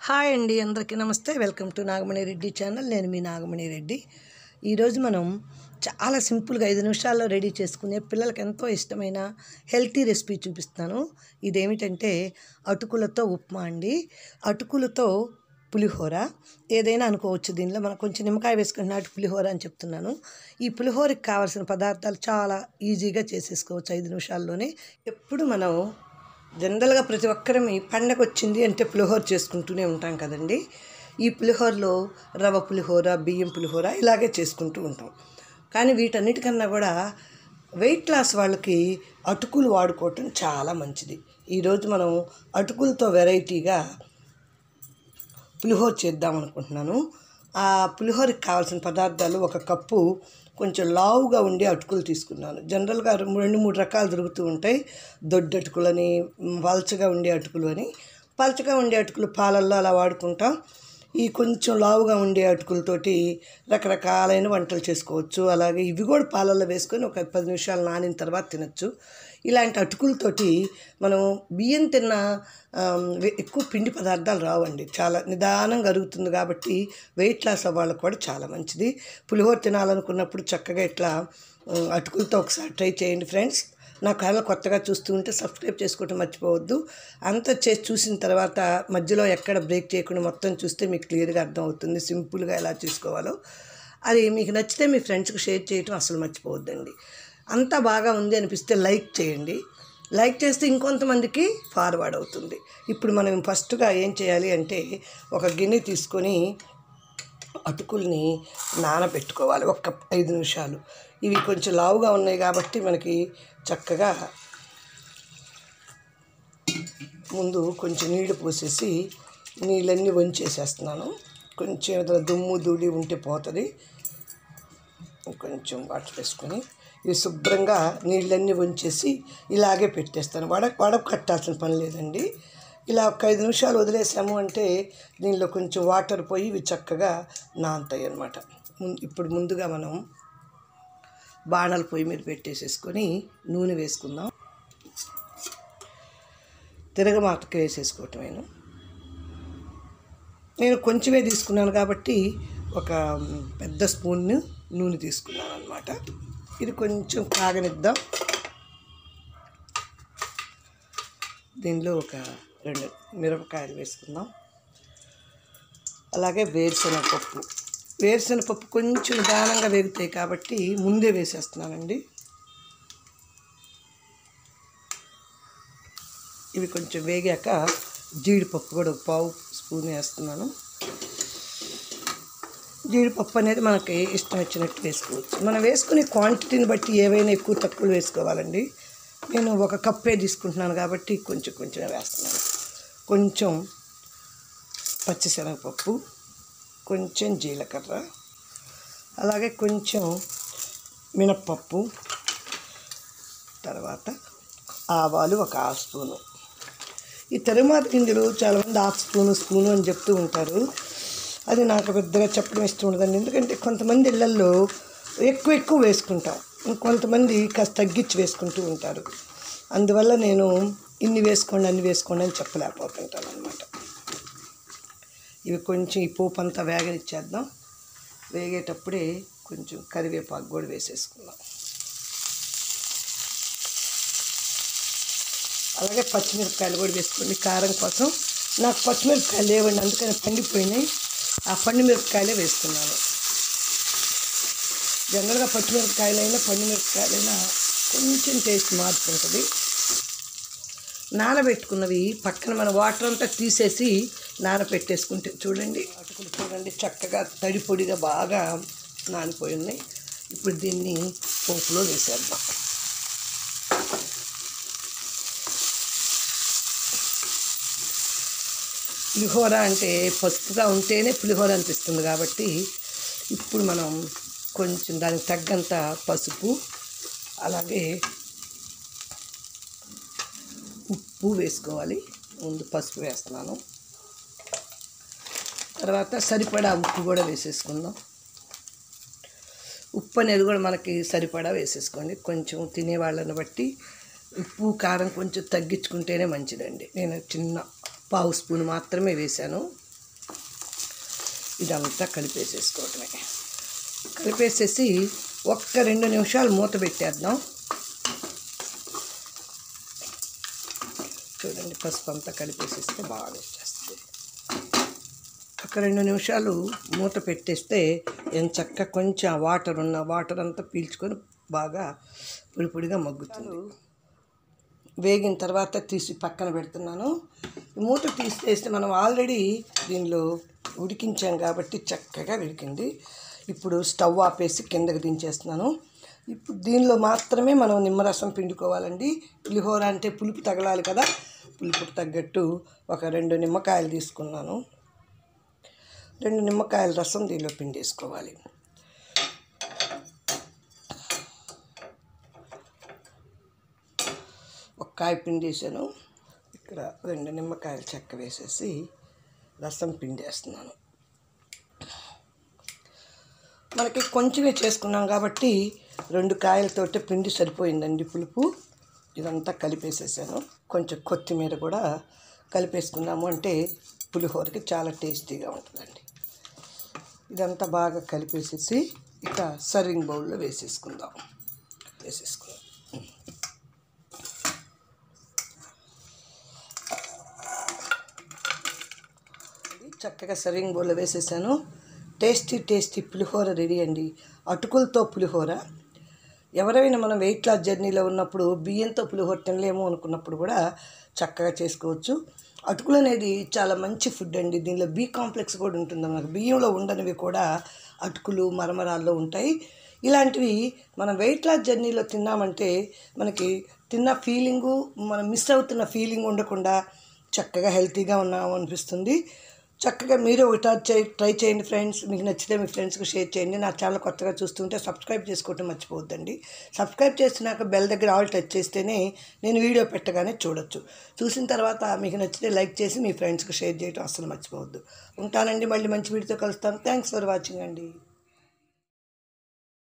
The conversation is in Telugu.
హాయ్ అండి అందరికీ నమస్తే welcome to Nagamani Reddy channel నేను మీ నాగమణి రెడ్డి ఈరోజు మనం చాలా సింపుల్గా ఐదు నిమిషాల్లో రెడీ చేసుకునే పిల్లలకి ఎంతో ఇష్టమైన హెల్తీ రెసిపీ చూపిస్తాను ఇదేమిటంటే అటుకులతో ఉప్మా అండి అటుకులతో పులిహోర ఏదైనా అనుకోవచ్చు దీనిలో మనం కొంచెం నిమ్మకాయ వేసుకుని నాటి పులిహోర అని చెప్తున్నాను ఈ పులిహోరకి కావాల్సిన పదార్థాలు చాలా ఈజీగా చేసేసుకోవచ్చు ఐదు నిమిషాల్లోనే ఎప్పుడు మనం జనరల్గా ప్రతి ఒక్కరం ఈ పండగ వచ్చింది అంటే పులిహోర చేసుకుంటూనే ఉంటాం కదండి ఈ పులిహోరలో రవ్వ పులిహోర బియ్యం పులిహోర ఇలాగే చేసుకుంటూ ఉంటాం కానీ వీటన్నిటికన్నా కూడా వెయిట్ లాస్ వాళ్ళకి అటుకులు వాడుకోవటం చాలా మంచిది ఈరోజు మనం అటుకులతో వెరైటీగా పులిహోర చేద్దాం అనుకుంటున్నాను ఆ పులిహోరకి కావాల్సిన పదార్థాలు ఒక కప్పు కొంచెం లావుగా ఉండే అటుకులు తీసుకున్నాను జనరల్గా రెండు రెండు మూడు రకాలు దొరుకుతూ ఉంటాయి దొడ్డు అటుకులని పలచగా ఉండే అటుకులు అని పలచగా ఉండే అటుకులు పాలల్లో అలా వాడుకుంటాం ఈ కొంచెం లావుగా ఉండే అటుకులతోటి రకరకాలైన వంటలు చేసుకోవచ్చు అలాగే ఇవి కూడా పాలల్లో వేసుకొని ఒక పది నిమిషాలు నానిన తర్వాత తినచ్చు ఇలాంటి అటుకులతోటి మనం బియ్యం తిన్న ఆమ్, వె- ఎక్కువ పిండి పదార్థాలు రావండి చాలా నిదానంగా అరుగుతుంది కాబట్టి వెయిట్ లాస్ అవ్వాళ్ళకి కూడా చాలా మంచిది పులిహోర తినాలనుకున్నప్పుడు చక్కగా ఇట్లా ఉమ్, అటుకులతో ఒకసారి ట్రై చేయండి ఫ్రెండ్స్ నా ఛానల్ కొత్తగా చూస్తూ ఉంటే సబ్స్క్రైబ్ చేసుకోవటం మర్చిపోవద్దు అంతా చేసి చూసిన తర్వాత మధ్యలో ఎక్కడ బ్రేక్ చేయకుండా మొత్తం చూస్తే మీకు క్లియర్గా అర్థమవుతుంది సింపుల్గా ఎలా చేసుకోవాలో అది మీకు నచ్చితే మీ ఫ్రెండ్స్కి షేర్ చేయటం అసలు మర్చిపోవద్దండి అంతా బాగా ఉంది అనిపిస్తే లైక్ చేయండి లైక్ చేస్తే ఇంకొంతమందికి ఫార్వర్డ్ అవుతుంది ఇప్పుడు మనం ఫస్ట్గా ఏం చేయాలి అంటే ఒక గిన్నె తీసుకొని అటుకుల్ని నానబెట్టుకోవాలి ఒక్క ఐదు నిమిషాలు ఇవి కొంచెం లావుగా ఉన్నాయి కాబట్టి మనకి చక్కగా ముందు కొంచెం నీళ్లు పోసేసి నీళ్ళన్నీ వంచేసేస్తున్నాను కొంచెం ఏదైనా దుమ్ము ధూళి ఉంటే పోతుంది కొంచెం వాటర్ వేసుకొని ఇవి శుభ్రంగా నీళ్ళన్నీ వంచేసి ఇలాగే పెట్టేస్తాను వడ వడపు కట్టాల్సిన పని లేదండి ఇలా ఒక ఐదు నిమిషాలు వదిలేసాము అంటే దీనిలో కొంచెం వాటర్ పోయి ఇవి చక్కగా నానుతాయి అన్నమాట ముం- ఇప్పుడు ముందుగా మనం బాణాల పొయ్యి మీద పెట్టేసేసుకొని నూనె వేసుకుందాం తిరగమాతకి వేసేసుకోవటమేను నేను కొంచెమే తీసుకున్నాను కాబట్టి ఒక పెద్ద స్పూన్ నూనె తీసుకున్నాను అనమాట ఇది కొంచెం కాగనిద్దాం దీనిలో ఒక రెండు మిరపకాయలు వేసుకుందాం అలాగే వేరుశనగపప్పు వేరుశనగపప్పు కొంచెం నిదానంగా వేగుతాయి కాబట్టి ముందే వేసేస్తున్నానండి ఇవి కొంచెం వేగాక జీడిపప్పు కూడా ఒక పావు స్పూన్ వేస్తున్నాను జీడిపప్పు అనేది మనకి ఇష్టం వచ్చినట్టు వేసుకోవచ్చు మనం వేసుకునే క్వాంటిటీని బట్టి ఏవైనా ఎక్కువ తక్కువ వేసుకోవాలండి నేను ఒక కప్పే తీసుకుంటున్నాను కాబట్టి కొంచెం కొంచెం వేస్తున్నాను కొంచెం పచ్చిశనగపప్పు కొంచెం జీలకర్ర అలాగే కొంచెం మినప్పప్పు తర్వాత ఆవాలు ఒక హాఫ్ స్పూను ఈ తరువాత గింజలు చాలామంది హాఫ్ స్పూను స్పూను అని చెప్తూ ఉంటారు అది నాకు పెద్దగా చెప్పడం ఇష్టం ఉండదండి ఎందుకంటే కొంతమంది ఇళ్ళల్లో ఎక్కువ ఎక్కువ వేసుకుంటాం ఇంకొంతమంది కాస్త తగ్గించి వేసుకుంటూ ఉంటారు అందువల్ల నేను ఇన్ని వేసుకోండి అన్ని వేసుకోండి అని చెప్పలేకపోతుంటాను అనమాట ఇవి కొంచెం ఈ పోపు అంతా వేగనిచ్చేద్దాం వేగేటప్పుడే కొంచెం కరివేపాకు కూడా వేసేసుకుందాం అలాగే పచ్చిమిరపకాయలు కూడా వేసుకోండి కారం కోసం నాకు పచ్చిమిరపకాయలు లేవండి అందుకని పండిపోయినాయి ఆ పండు మిరపకాయలే వేసుకున్నాను జనరల్గా పచ్చిమిరపకాయలైనా పండు మిరపకాయలైనా కొంచెం టేస్ట్ మార్పు ఉంటుంది నానబెట్టుకున్నవి పక్కన మన వాటర్ అంతా తీసేసి నానబెట్టేసుకుంటే చూడండి అటుకులు చూడండి చక్కగా తడి పొడిగా బాగా నానిపోయి ఉన్నాయి ఇప్పుడు దీన్ని పోపులో వేసేద్దాం పులిహోర అంటే పసుపుగా ఉంటేనే పులిహోర అనిపిస్తుంది కాబట్టి ఇప్పుడు మనం కొంచెం దానికి తగ్గంత పసుపు అలాగే ఉప్పు వేసుకోవాలి ముందు పసుపు వేస్తున్నాను తర్వాత సరిపడా ఉప్పు కూడా వేసేసుకుందాం ఉప్పు అనేది కూడా మనకి సరిపడా వేసేసుకోండి కొంచెం తినే వాళ్ళని బట్టి ఉప్పు కారం కొంచెం తగ్గించుకుంటేనే మంచిదండి నేను చిన్న పావు స్పూన్ మాత్రమే వేశాను ఇదంతా కలిపేసేసుకోవటమే కలిపేసేసి ఒక్క రెండు నిమిషాలు మూత పెట్టేద్దాం చూడండి పసుపు అంతా కలిపేసేస్తే బాగా వచ్చేస్తుంది ఒక రెండు నిమిషాలు మూత పెట్టేస్తే ఎంత చక్క కొంచెం వాటర్ ఉన్న వాటర్ అంతా పీల్చుకొని బాగా పొడి పొడిగా మగ్గుతుంది వేగిన తర్వాత తీసి పక్కన పెడుతున్నాను ఈ మూత తీసేస్తే మనం ఆల్రెడీ దీనిలో ఉడికించాం కాబట్టి చక్కగా ఉడికింది ఇప్పుడు స్టవ్ ఆపేసి కిందకి దించేస్తున్నాను ఇప్పుడు దీనిలో మాత్రమే మనం నిమ్మరసం పిండుకోవాలండి పులిహోర అంటే పులుపు తగలాలి కదా పులుపుకు తగ్గట్టు ఒక రెండు నిమ్మకాయలు తీసుకున్నాను రెండు నిమ్మకాయల రసం దీనిలో పిండేసుకోవాలి ఒక కాయ పిండేసాను ఇక్కడ రెండు నిమ్మకాయలు చెక్క వేసేసి రసం పిండేస్తున్నాను మనకి కొంచెమే చేసుకున్నాం కాబట్టి రెండు కాయలతోటి పిండి సరిపోయిందండి పులుపు ఇదంతా కలిపేసేసాను కొంచెం కొత్తిమీర కూడా కలిపేసుకున్నాము అంటే పులిహోరకి చాలా టేస్టీగా ఉంటుందండి ఇదంతా బాగా కలిపేసేసి ఇక సర్వింగ్ బౌల్లో వేసేసుకుందాం వేసేసుకుందాం చక్కగా సర్వింగ్ బౌల్లో వేసేసాను టేస్టీ టేస్టీ పులిహోర రెడీ అండి అటుకులతో పులిహోర ఎవరైనా మనం వెయిట్ లాస్ జర్నీలో ఉన్నప్పుడు బియ్యంతో పులిహోర తినలేము అనుకున్నప్పుడు కూడా చక్కగా చేసుకోవచ్చు అటుకులు అనేది చాలా మంచి ఫుడ్ అండి దీనిలో బి కాంప్లెక్స్ కూడా ఉంటుంది మనకు బియ్యంలో ఉండనివి కూడా అటుకులు మరమరాల్లో ఉంటాయి ఇలాంటివి మనం వెయిట్ లాస్ జర్నీలో తిన్నామంటే మనకి తిన్న ఫీలింగు మనం మిస్ అవుతున్న ఫీలింగ్ ఉండకుండా చక్కగా హెల్తీగా ఉన్నాము అనిపిస్తుంది చక్కగా మీరు ఒకటి ట్రై చేయండి ఫ్రెండ్స్ మీకు నచ్చితే మీ ఫ్రెండ్స్కి షేర్ చేయండి నా ఛానల్ కొత్తగా చూస్తుంటే సబ్స్క్రైబ్ చేసుకోవటం మర్చిపోవద్దండి సబ్స్క్రైబ్ చేసినాక బెల్ దగ్గర ఆల్ టచ్ చేస్తేనే నేను వీడియో పెట్టగానే చూడొచ్చు చూసిన తర్వాత మీకు నచ్చితే లైక్ చేసి మీ ఫ్రెండ్స్కి షేర్ చేయడం అస్సలు మర్చిపోవద్దు ఉంటానండి మళ్ళీ మంచి వీడియోతో కలుస్తాను థ్యాంక్స్ ఫర్ వాచింగ్ అండి